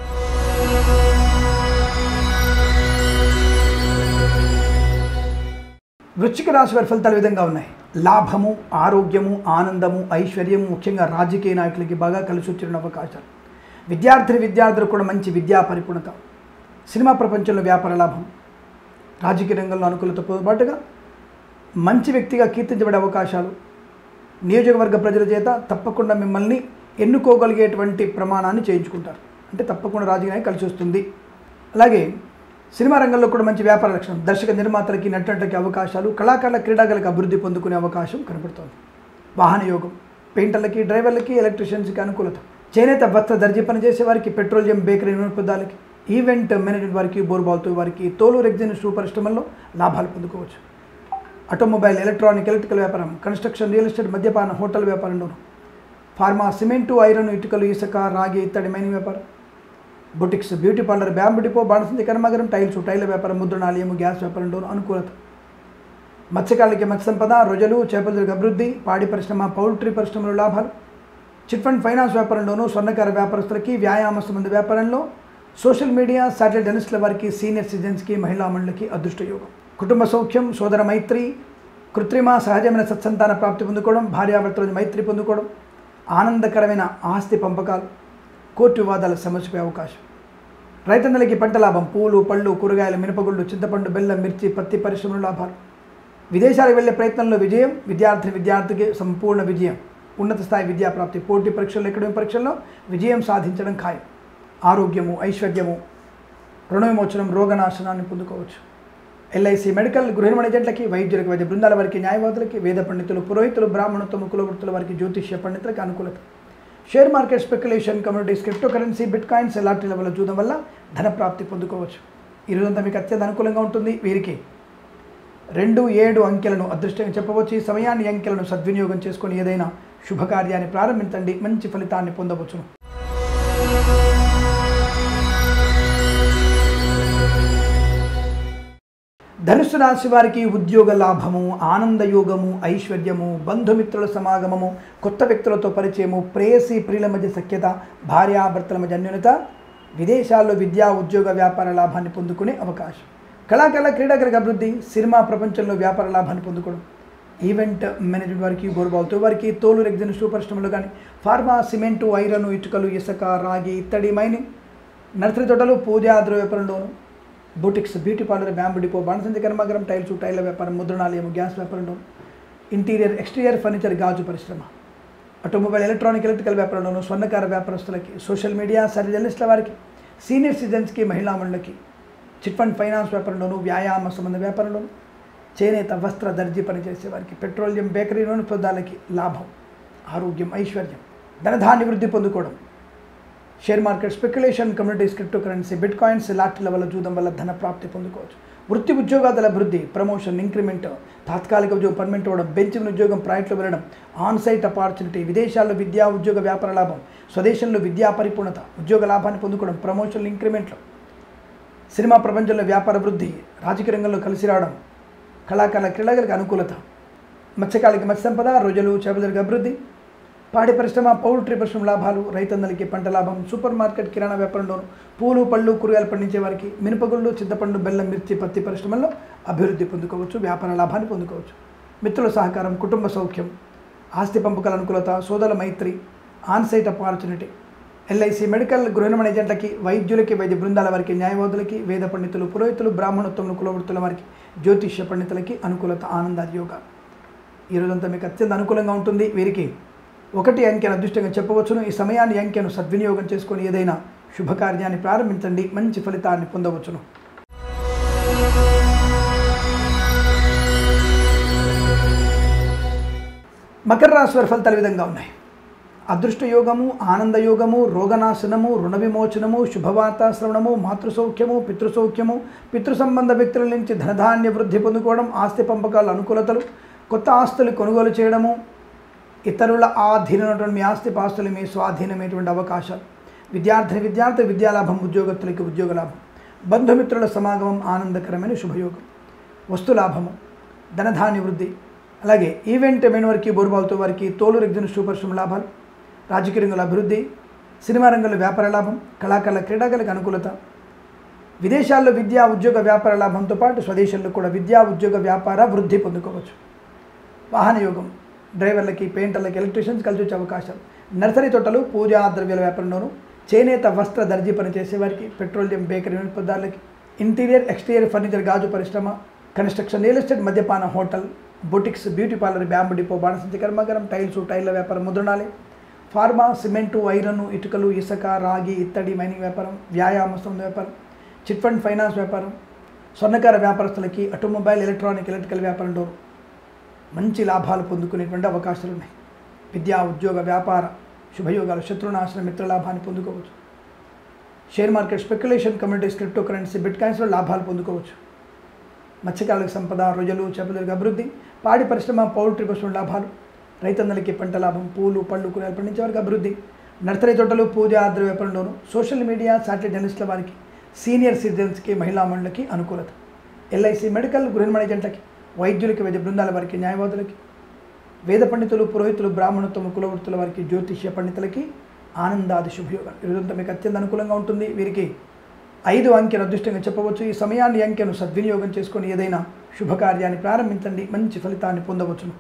వృశ్చిక రాశి వారి ఫలితాలు ఈ విధంగా ఉన్నాయి లాభము ఆరోగ్యము ఆనందము ఐశ్వర్యము ముఖ్యంగా రాజకీయ నాయకులకి బాగా కలిసి వచ్చిన అవకాశాలు విద్యార్థిని విద్యార్థులు కూడా మంచి విద్యా పరిపూర్ణత సినిమా ప్రపంచంలో వ్యాపార లాభం రాజకీయ రంగంలో అనుకూలతతో పాటుగా మంచి వ్యక్తిగా కీర్తించబడే అవకాశాలు నియోజకవర్గ ప్రజల చేత తప్పకుండా మిమ్మల్ని ఎన్నుకోగలిగేటువంటి ప్రమాణాన్ని చేయించుకుంటారు అంటే తప్పకుండా రాజకీయానికి కలిసి వస్తుంది అలాగే సినిమా రంగంలో కూడా మంచి వ్యాపార లక్షణం దర్శక నిర్మాతలకి నటులకి అవకాశాలు కళాకారుల క్రీడాకారులకు అభివృద్ధి పొందుకునే అవకాశం కనబడుతోంది వాహన యోగం పెయింటర్లకి డ్రైవర్లకి ఎలక్ట్రీషియన్స్కి అనుకూలత చేనేత వస్త్ర దర్జీ పనిచేసే వారికి పెట్రోలియం బేకరీ నిరుపదాలకి ఈవెంట్ మేనేజ్మెంట్ వారికి బోర్బాల్తో వారికి తోలు రెగ్జిన్ షూ పరిశ్రమల్లో లాభాలు పొందుకోవచ్చు ఆటోమొబైల్ ఎలక్ట్రానిక్ ఎలక్ట్రికల్ వ్యాపారం కన్స్ట్రక్షన్ రియల్ ఎస్టేట్ మద్యపాన హోటల్ వ్యాపారంలోను ఫార్మా సిమెంటు ఐరన్ ఇటుకలు ఇసుక రాగి ఇత్తడి మైనింగ్ వ్యాపారం boutiques beauty parlour bamboo depot బాణసంచి కర్మాగారం టైల్స్ టైల్ వ్యాపారం ముద్రణాలయము గ్యాస్ వ్యాపారంలోను అనుకూలత మత్స్యకారులకి మత్స్య సంపద రొజలు చేపల అభివృద్ధి పాడి పరిశ్రమ పౌల్ట్రీ పరిశ్రమలో లాభాలు చిట్ ఫండ్ ఫైనాన్స్ వ్యాపారంలోనూ స్వర్ణకార వ్యాపారస్తులకి వ్యాయామ సంబంధ వ్యాపారంలో సోషల్ మీడియా శాటిలైట్ జర్నలిస్టుల వారికి సీనియర్ సిటిజన్స్కి మహిళా మండలికి అదృష్ట యోగం కుటుంబ సౌఖ్యం సోదర మైత్రి కృత్రిమ సహజమైన సత్సంతాన ప్రాప్తి పొందుకోవడం భార్యాభర్తల మైత్రి పొందుకోవడం ఆనందకరమైన ఆస్తి పంపకాలు కోర్టు వివాదాల సమస్యపై అవకాశం రైతన్నలకి పంట లాభం పూలు పళ్ళు కూరగాయలు మినపగుళ్ళు చింతపండు బెల్లం మిర్చి పత్తి పరిశ్రమల లాభాలు విదేశాలకు వెళ్లే ప్రయత్నంలో విజయం విద్యార్థి విద్యార్థికి సంపూర్ణ విజయం ఉన్నత స్థాయి విద్యా ప్రాప్తి పోటీ పరీక్షల్లో ఎక్కడేం పరీక్షల్లో విజయం సాధించడం ఖాయం ఆరోగ్యము ఐశ్వర్యము రుణ విమోచనం రోగనాశనాన్ని పొందుకోవచ్చు ఎల్ఐసి మెడికల్ గృహ ఏజెంట్లకి వైద్యులకు వైద్య బృందాల వారికి న్యాయవాదులకి వేద పండితులు పురోహితులు బ్రాహ్మణత్వము కులవృత్తుల వారికి జ్యోతిష్య పండితులకు అనుకూలత share market speculation communities crypto currency bitcoins ఎలాంటి లెవెల్ చూడడం వల్ల ధన ప్రాప్తి పొందుకోవచ్చు ఈ రోజంతా మీకు అత్యంత అనుకూలంగా ఉంటుంది వీరికి రెండు ఏడు అంకెలను అదృష్టంగా చెప్పవచ్చు ఈ సమయాన్ని ఈ అంకెలను సద్వినియోగం చేసుకొని ఏదైనా శుభకార్యాన్ని ప్రారంభించండి మంచి ఫలితాన్ని పొందవచ్చును ధనుసు రాశి వారికి ఉద్యోగ లాభము ఆనందయోగము ఐశ్వర్యము బంధుమిత్రుల సమాగమము కొత్త వ్యక్తులతో పరిచయము ప్రేయసి ప్రియుల మధ్య సఖ్యత భార్యాభర్తల మధ్య అన్యోన్యత విదేశాల్లో విద్యా ఉద్యోగ వ్యాపార లాభాన్ని పొందుకునే అవకాశం కళాకారుల క్రీడాకారుల అభివృద్ధి సినిమా ప్రపంచంలో వ్యాపార లాభాన్ని పొందుకోవడం ఈవెంట్ మేనేజ్మెంట్ వారికి గోరుబావుతో వారికి తోలు రెగ్జిన్ షూ పరిశ్రమలు కానీ ఫార్మా సిమెంటు ఐరన్ ఇటుకలు ఇసుక రాగి ఇత్తడి మైనింగ్ నర్సరీ తోటలు పూజా ద్రవ్య వ్యాపారంలోను boutiques beauty parlour bamboo depot బాణసంచి కర్మాగారం టైల్స్ టైల్ల వ్యాపారం ముద్రణాలయం గ్యాస్ వ్యాపారంలో ఇంటీరియర్ ఎక్స్టీరియర్ ఫర్నిచర్ గాజు పరిశ్రమ ఆటోమొబైల్ ఎలక్ట్రానిక్ ఎలక్ట్రికల్ వ్యాపారంలోను స్వర్ణకార వ్యాపారస్తులకి సోషల్ మీడియా సరి జర్నలిస్టుల వారికి సీనియర్ సిటిజన్స్కి మహిళా మండలికి చిట్ ఫండ్ ఫైనాన్స్ వ్యాపారంలోను వ్యాయామ సంబంధ వ్యాపారంలోను చేనేత వస్త్ర దర్జీ పనిచేసే వారికి పెట్రోలియం బేకరీ నూనె పదార్థాలకి లాభం ఆరోగ్యం ఐశ్వర్యం ధనధాన్య వృద్ధి పొందుకోవడం share market speculation communities crypto currency bitcoins lot level చూడడం వల్ల ధన ప్రాప్తి పొందుకోవచ్చు వృత్తి ఉద్యోగాల అభివృద్ధి ప్రమోషన్ ఇంక్రిమెంట్ తాత్కాలిక ఉద్యోగం పర్మనెంట్ అవ్వడం బెంచిన ఉద్యోగం ప్రాజెక్టులు వెళ్ళడం ఆన్ సైట్ అపార్చునిటీ విదేశాల్లో విద్యా ఉద్యోగ వ్యాపార లాభం స్వదేశంలో విద్యా పరిపూర్ణత ఉద్యోగ లాభాన్ని పొందుకోవడం ప్రమోషన్ ఇంక్రిమెంట్లు సినిమా ప్రపంచంలో వ్యాపార వృద్ధి రాజకీయ రంగంలో కలిసి రావడం కళాకారుల క్రీడలకు అనుకూలత మత్స్యకాలకి మత్స్య సంపద రోజులు చేపలకు అభివృద్ధి పాడి పరిశ్రమ పౌల్ట్రీ పరిశ్రమ లాభాలు రైతన్నలకి పంట లాభం సూపర్ మార్కెట్ కిరాణా వ్యాపారంలోను పూలు పళ్ళు కూరగాయలు పండించే వారికి మినపగుళ్ళు చింతపండు బెల్లం మిర్చి పత్తి పరిశ్రమల్లో అభివృద్ధి పొందుకోవచ్చు వ్యాపార లాభాన్ని పొందుకోవచ్చు మిత్రుల సహకారం కుటుంబ సౌఖ్యం ఆస్తి పంపకాల అనుకూలత సోదర మైత్రి ఆన్సైట్ ఆపర్చునిటీ ఎల్ఐసి మెడికల్ గృహ నిర్మాణ ఏజెంట్లకి వైద్యులకి వైద్య బృందాల వారికి న్యాయవాదులకి వేద పండితులు పురోహితులు బ్రాహ్మణోత్తములు కులవృత్తుల వారికి జ్యోతిష్య పండితులకి అనుకూలత ఆనందాది యోగా ఈ రోజంతా మీకు అత్యంత అనుకూలంగా ఉంటుంది వీరికి ఒకటి అంకెను అదృష్టంగా చెప్పవచ్చును ఈ సమయాన్ని ఈ అంకెను సద్వినియోగం చేసుకొని ఏదైనా శుభకార్యాన్ని ప్రారంభించండి మంచి ఫలితాన్ని పొందవచ్చును మకర రాశి వారి ఫలితాలు ఈ విధంగా ఉన్నాయి అదృష్ట యోగము ఆనంద యోగము రోగనాశనము రుణ విమోచనము శుభవార్త శ్రవణము మాతృసౌఖ్యము పితృసౌఖ్యము పితృ సంబంధ వ్యక్తుల నుంచి ధనధాన్య వృద్ధి పొందుకోవడం ఆస్తి పంపకాల అనుకూలతలు కొత్త ఆస్తులు కొనుగోలు చేయడము ఇతరుల ఆధీనమైనటువంటి మీ ఆస్తి పాస్తులు మీ స్వాధీనమైనటువంటి అవకాశాలు విద్యార్థిని విద్యార్థి విద్యాలాభం ఉద్యోగస్తులకి ఉద్యోగ లాభం బంధుమిత్రుల సమాగమం ఆనందకరమైన శుభయోగం వస్తులాభము ధనధాన్య వృద్ధి అలాగే ఈవెంట్ మెయిన్ వారికి బోరుబావుతో వారికి తోలు రెగ్జిన్ సూపర్శ్రమ లాభాలు రాజకీయ రంగంలో అభివృద్ధి సినిమా రంగంలో వ్యాపార లాభం కళాకారుల క్రీడాకారులకు అనుకూలత విదేశాల్లో విద్యా ఉద్యోగ వ్యాపార లాభంతో పాటు స్వదేశంలో కూడా విద్యా ఉద్యోగ వ్యాపార వృద్ధి పొందుకోవచ్చు వాహన యోగం డ్రైవర్లకి పెయింటర్లకి ఎలక్ట్రీషియన్స్ కలిసి వచ్చే అవకాశాలు నర్సరీ తోటలు పూజా ద్రవ్యాల వ్యాపారంలోను చేనేత వస్త్ర దర్జీ పని చేసేవారికి పెట్రోలియం బేకరీ పదార్థాలకి ఇంటీరియర్ ఎక్స్టీరియర్ ఫర్నిచర్ గాజు పరిశ్రమ కన్స్ట్రక్షన్ రియల్ ఎస్టేట్ మద్యపాన hotel boutiques beauty parlour bamboo depot బాణసంచి కర్మాగారం టైల్స్ టైల్ల వ్యాపారం ముద్రణాలయం ఫార్మా సిమెంటు ఐరన్ ఇటుకలు ఇసుక రాగి ఇత్తడి మైనింగ్ వ్యాపారం వ్యాయామ సంబంధ వ్యాపారం చిట్ ఫండ్ ఫైనాన్స్ వ్యాపారం స్వర్ణకార వ్యాపారస్తులకి ఆటోమొబైల్ ఎలక్ట్రానిక్ ఎలక్ట్రికల్ వ్యాపారంలో మంచి లాభాలు పొందుకునేటువంటి అవకాశాలు ఉన్నాయి విద్యా ఉద్యోగ వ్యాపార శుభయోగాలు శత్రునాశన మిత్రలాభాన్ని పొందుకోవచ్చు share market speculation communities crypto currency బిట్ కాయిన్స్లో లాభాలు పొందుకోవచ్చు మత్స్యకారులకు సంపద రొయ్యలు చేపలకు అభివృద్ధి పాడి పరిశ్రమ పౌల్ట్రీ పశువుల లాభాలు రైతన్నలకి పంట లాభం పూలు పళ్ళు కూరగాయలు పండించే వారికి అభివృద్ధి నర్సరీ తోటలు పూజ ఆద్ర వ్యాపారంలోను సోషల్ మీడియా సాటిలైట్ జర్నలిస్టుల వారికి సీనియర్ సిటిజన్స్కి మహిళా మండలికి అనుకూలత ఎల్ఐసి మెడికల్ గృహ మేనేజెంట్లకి వైద్యులకి వైద్య బృందాల వారికి న్యాయవాదులకి వేద పండితులు పురోహితులు బ్రాహ్మణోత్తమ కులవృత్తుల వారికి జ్యోతిష్య పండితులకి ఆనందాది శుభయోగం ఈరోజంతా మీకు అత్యంత అనుకూలంగా ఉంటుంది వీరికి ఐదు అంకెను అదృష్టంగా చెప్పవచ్చు ఈ సమయాన్ని ఈ అంకెను సద్వినియోగం చేసుకొని ఏదైనా శుభకార్యాన్ని ప్రారంభించండి మంచి ఫలితాన్ని పొందవచ్చును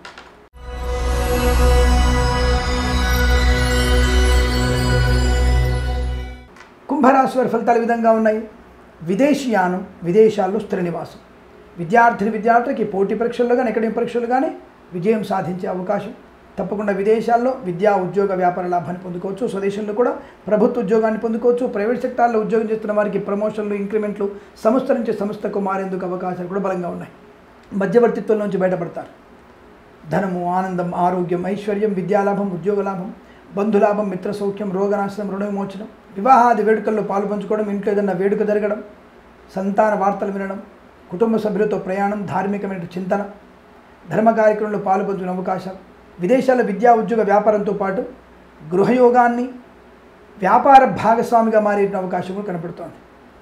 కుంభరాశి వారి ఫలితాలు ఈ విధంగా ఉన్నాయి విదేశీయానం విదేశాల్లో స్థిర నివాసం విద్యార్థిని విద్యార్థులకి పోటీ పరీక్షల్లో కానీ అకాడమిక్ పరీక్షలు కానీ విజయం సాధించే అవకాశం తప్పకుండా విదేశాల్లో విద్యా ఉద్యోగ వ్యాపార లాభాన్ని పొందుకోవచ్చు స్వదేశంలో కూడా ప్రభుత్వ ఉద్యోగాన్ని పొందుకోవచ్చు ప్రైవేట్ సెక్టార్లో ఉద్యోగం చేస్తున్న వారికి ప్రమోషన్లు ఇంక్రిమెంట్లు సంస్థ నుంచి సంస్థకు మారేందుకు అవకాశాలు కూడా బలంగా ఉన్నాయి మధ్యవర్తిత్వం నుంచి బయటపడతారు ధనము ఆనందం ఆరోగ్యం ఐశ్వర్యం విద్యాలాభం ఉద్యోగ లాభం బంధులాభం మిత్ర సౌఖ్యం రోగనాశనం రుణ విమోచనం వివాహాది వేడుకల్లో పాలు పంచుకోవడం ఇంట్లో ఏదన్నా వేడుక జరగడం సంతాన వార్తలు వినడం కుటుంబ సభ్యులతో ప్రయాణం ధార్మికమైన చింతన ధర్మ కార్యక్రమంలో పాలు పంచుకునే అవకాశాలు విదేశాల విద్యా ఉద్యోగ వ్యాపారంతో పాటు గృహయోగాన్ని వ్యాపార భాగస్వామిగా మారే అవకాశం కూడా కనపడుతోంది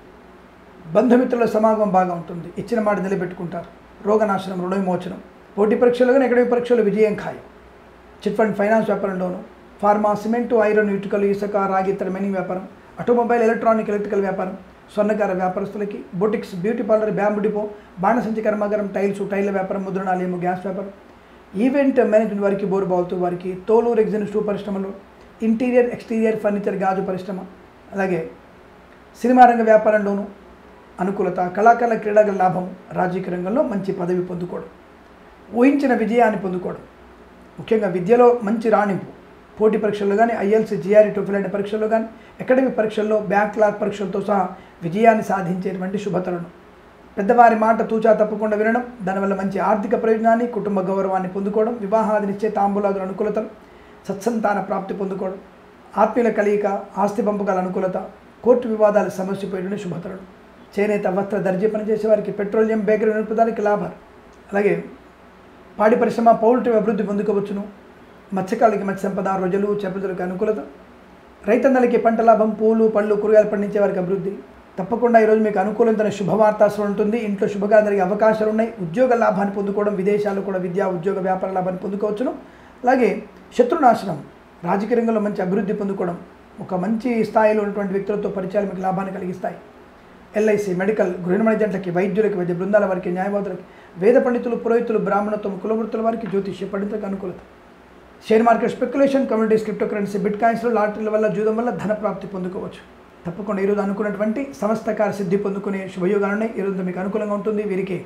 బంధుమిత్రుల సమాగమం బాగా ఉంటుంది ఇచ్చిన మాట నిలబెట్టుకుంటారు రోగనాశనం రుణ విమోచనం పోటీ పరీక్షలు కానీ ఎకడమిక్ పరీక్షలు విజయం ఖాయం చిట్ ఫండ్ ఫైనాన్స్ వ్యాపారంలోను ఫార్మా సిమెంటు ఐరన్ ఇటుకలు ఇసుక రాగి ఇతర మైనింగ్ వ్యాపారం ఆటోమొబైల్ ఎలక్ట్రానిక్ ఎలక్ట్రికల్ వ్యాపారం స్వర్ణకార వ్యాపారస్తులకి boutiques beauty parlour bamboo depot బాణసంచి కర్మాగారం టైల్స్ టైల్ల వ్యాపారం ముద్రణాలయము గ్యాస్ వ్యాపారం ఈవెంట్ మేనేజ్మెంట్ వారికి బోరు బావుతూ వారికి తోలు రెగ్జిన్ షూ పరిశ్రమలు ఇంటీరియర్ ఎక్స్టీరియర్ ఫర్నిచర్ గాజు పరిశ్రమ అలాగే సినిమా రంగ వ్యాపారంలోనూ అనుకూలత కళాకారుల క్రీడల లాభం రాజకీయ రంగంలో మంచి పదవి పొందుకోవడం ఊహించిన విజయాన్ని పొందుకోవడం ముఖ్యంగా విద్యలో మంచి రాణింపు పోటీ పరీక్షల్లో కానీ ఐఎల్సీ జిఆర్ఈ టోఫిల్ అనే పరీక్షల్లో కానీ అకాడమిక్ పరీక్షల్లో బ్యాంక్ క్లార్క్ పరీక్షలతో సహా విజయాన్ని సాధించేటువంటి శుభతరుణం పెద్దవారి మాట తూచా తప్పకుండా వినడం దానివల్ల మంచి ఆర్థిక ప్రయోజనాన్ని కుటుంబ గౌరవాన్ని పొందుకోవడం వివాహాది నిశ్చయ తాంబూలాదుల అనుకూలతలు సత్సంతాన ప్రాప్తి పొందుకోవడం ఆత్మీయుల కలయిక ఆస్తి పంపకాల అనుకూలత కోర్టు వివాదాలు సమస్యపోయేటువంటి శుభతరుణం చేనేత వస్త్ర దర్జీ పనిచేసే వారికి పెట్రోలియం బేకరీ నిలుపుదానికి లాభాలు అలాగే పాడి పరిశ్రమ పౌల్ట్రీ అభివృద్ధి పొందుకోవచ్చును మత్స్యకారులకి మత్స్య సంపద రొజలు చేపలకు అనుకూలత రైతన్నలకి పంట లాభం పూలు పళ్ళు కూరగాయలు పండించే వారికి అభివృద్ధి తప్పకుండా ఈరోజు మీకు అనుకూలమైన శుభవార్తాసం ఉంటుంది ఇంట్లో శుభగా జరిగే అవకాశాలు ఉన్నాయి ఉద్యోగ లాభాన్ని పొందుకోవడం విదేశాల్లో కూడా విద్యా ఉద్యోగ వ్యాపార లాభాన్ని పొందుకోవచ్చును అలాగే శత్రునాశనం రాజకీయ రంగంలో మంచి అభివృద్ధి పొందుకోవడం ఒక మంచి స్థాయిలో ఉన్నటువంటి వ్యక్తులతో పరిచయాలు మీకు లాభాన్ని కలిగిస్తాయి ఎల్ఐసి మెడికల్ గృహ మేనేజెంట్లకి వైద్యులకి వైద్య బృందాల వారికి న్యాయవాదులకి వేద పండితులు పురోహితులు బ్రాహ్మణత్వం కులవృత్తుల వారికి జ్యోతిష్య పండితులకు అనుకూలత share market speculation communities crypto currency బిట్ కాయిన్స్లో లాటరీల వల్ల జూదం వల్ల ధన ప్రాప్తి పొందుకోవచ్చు తప్పకుండా ఈరోజు అనుకున్నటువంటి సమస్తకార సిద్ధి పొందుకునే శుభయోగాలున్నాయి ఈరోజు మీకు అనుకూలంగా ఉంటుంది వీరికి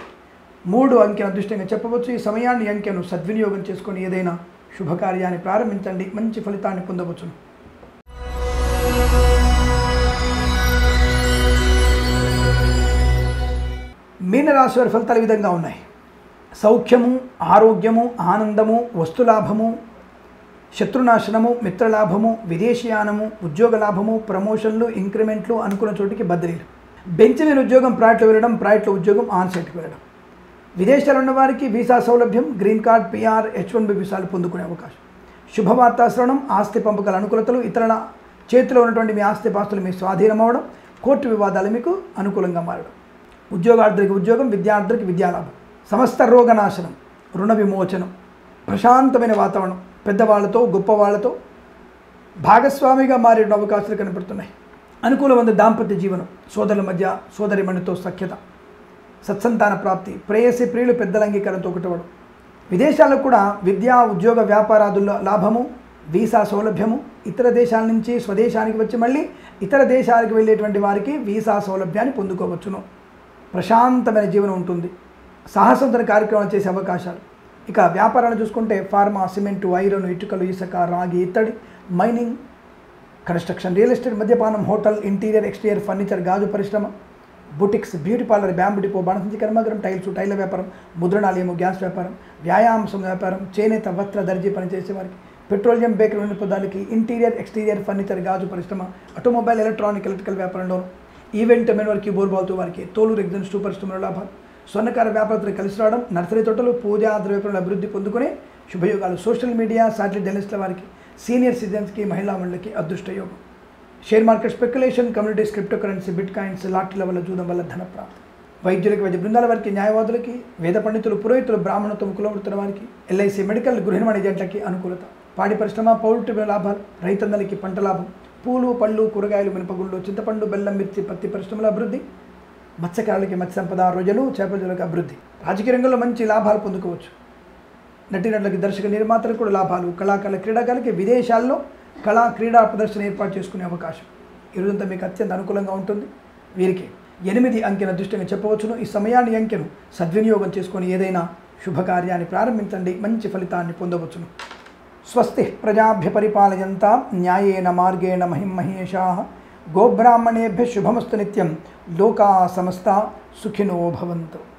మూడు అంకెను అదృష్టంగా చెప్పవచ్చు ఈ సమయాన్ని ఈ అంకెను సద్వినియోగం చేసుకొని ఏదైనా శుభకార్యాన్ని ప్రారంభించండి మంచి ఫలితాన్ని పొందవచ్చును మీనరాశి వారి ఫలితాలు ఈ విధంగా ఉన్నాయి సౌఖ్యము ఆరోగ్యము ఆనందము వస్తులాభము శత్రునాశనము మిత్రలాభము విదేశీయానము ఉద్యోగ లాభము ప్రమోషన్లు ఇంక్రిమెంట్లు అనుకున్న చోటికి బదిలీలు బెంచ్ మీద ఉద్యోగం ప్రాయట్లో వెళ్ళడం ప్రాయట్లో ఉద్యోగం ఆన్ సైట్కి వెళ్ళడం విదేశాలు ఉన్న వారికి వీసా సౌలభ్యం green card PR H one B వీసాలు పొందుకునే అవకాశం శుభవార్తాశ్రవణం ఆస్తి పంపకాల అనుకూలతలు ఇతరుల చేతిలో ఉన్నటువంటి మీ ఆస్తి పాస్తులు మీ స్వాధీనం అవడం కోర్టు వివాదాలు మీకు అనుకూలంగా మారడం ఉద్యోగార్థులకి ఉద్యోగం విద్యార్థులకి విద్యాలాభం సమస్త రోగనాశనం రుణ విమోచనం ప్రశాంతమైన వాతావరణం పెద్దవాళ్ళతో గొప్పవాళ్ళతో భాగస్వామిగా మారే అవకాశాలు కనపడుతున్నాయి అనుకూలమైన దాంపత్య జీవనం సోదరుల మధ్య సోదరిమణితో సఖ్యత సత్సంతాన ప్రాప్తి ప్రేయసి ప్రియులు పెద్దల అంగీకారంతో ఒకటవడం విదేశాల్లో కూడా విద్యా ఉద్యోగ వ్యాపారాదుల్లో లాభము వీసా సౌలభ్యము ఇతర దేశాల నుంచి స్వదేశానికి వచ్చి మళ్ళీ ఇతర దేశాలకు వెళ్ళేటువంటి వారికి వీసా సౌలభ్యాన్ని పొందుకోవచ్చును ప్రశాంతమైన జీవనం ఉంటుంది సాహసవంతమైన కార్యక్రమాలు చేసే అవకాశాలు ఇక వ్యాపారాలు చూసుకుంటే ఫార్మా సిమెంటు ఐరన్ ఇటుకలు ఇసుక రాగి ఇత్తడి మైనింగ్ కన్స్ట్రక్షన్ రియల్ ఎస్టేట్ మద్యపానం హోటల్ ఇంటీరియర్ ఎక్స్టీరియర్ ఫర్నిచర్ గాజు పరిశ్రమ boutiques beauty parlour bamboo depot బాణసంచి కర్మాగారం టైల్స్ టైల వ్యాపారం ముద్రణాలయము గ్యాస్ వ్యాపారం వ్యాయామం వ్యాపారం చేనేత వస్త్ర దర్జీ పనిచేసే వారికి పెట్రోలియం బేకరీ నూనె పదార్థాలకి ఇంటీరియర్ ఎక్స్టీరియర్ ఫర్నిచర్ గాజు పరిశ్రమ ఆటోమొబైల్ ఎలక్ట్రానిక్ ఎలక్ట్రికల్ వ్యాపారంలోను ఈవెంట్ మెన్ వారికి బోర్బాల్తో వారికి తోలు రెగ్జన్ స్టూ పరిశ్రమల లాభాలు స్వర్ణకార వ్యాపారస్తులు కలిసి రావడం నర్సరీ తోటలు పూజా ద్రవ్యపరుల అభివృద్ధి పొందుకునే శుభయోగాలు సోషల్ మీడియా సాటిలైట్ జర్నలిస్టుల వారికి సీనియర్ సిటిజన్స్కి మహిళా మండలికి అదృష్ట యోగం share market speculation communities crypto currency bitcoins లాటరీల వల్ల జూదం వల్ల ధన ప్రాప్తి వైద్యులకి వైద్య బృందాల వారికి న్యాయవాదులకి వేద పండితులు పురోహితులు బ్రాహ్మణత్వం కులవృత్తుల వారికి ఎల్ఐసి మెడికల్ గృహిణి ఏజెంట్లకి అనుకూలత పాడి పరిశ్రమ పౌల్ట్రీ లాభాలు రైతన్నలకి పంట లాభం పూలు పళ్ళు కూరగాయలు మినపగుళ్ళు చింతపండు బెల్లం మిర్చి పత్తి పరిశ్రమల అభివృద్ధి మత్స్యకారులకి మత్స్య సంపద రొయ్యలు చేపలకు అభివృద్ధి రాజకీయ రంగంలో మంచి లాభాలు పొందుకోవచ్చు నటీనటులకి దర్శక నిర్మాతలకు కూడా లాభాలు కళాకారుల క్రీడాకారులకి విదేశాల్లో కళా క్రీడా ప్రదర్శన ఏర్పాటు చేసుకునే అవకాశం ఈ రోజంతా మీకు అత్యంత అనుకూలంగా ఉంటుంది వీరికి ఎనిమిది అంకెను అదృష్టంగా చెప్పవచ్చును ఈ సమయాన్ని ఈ అంకెను సద్వినియోగం చేసుకొని ఏదైనా శుభకార్యాన్ని ప్రారంభించండి మంచి ఫలితాన్ని పొందవచ్చును స్వస్తి ప్రజాభ్య పరిపాలయంతా న్యాయేన మార్గేణ మహిమహేషా గోబ్రాహ్మణేభ్య శుభమస్తు నిత్యం లోకా సమస్త సుఖినో భవంతు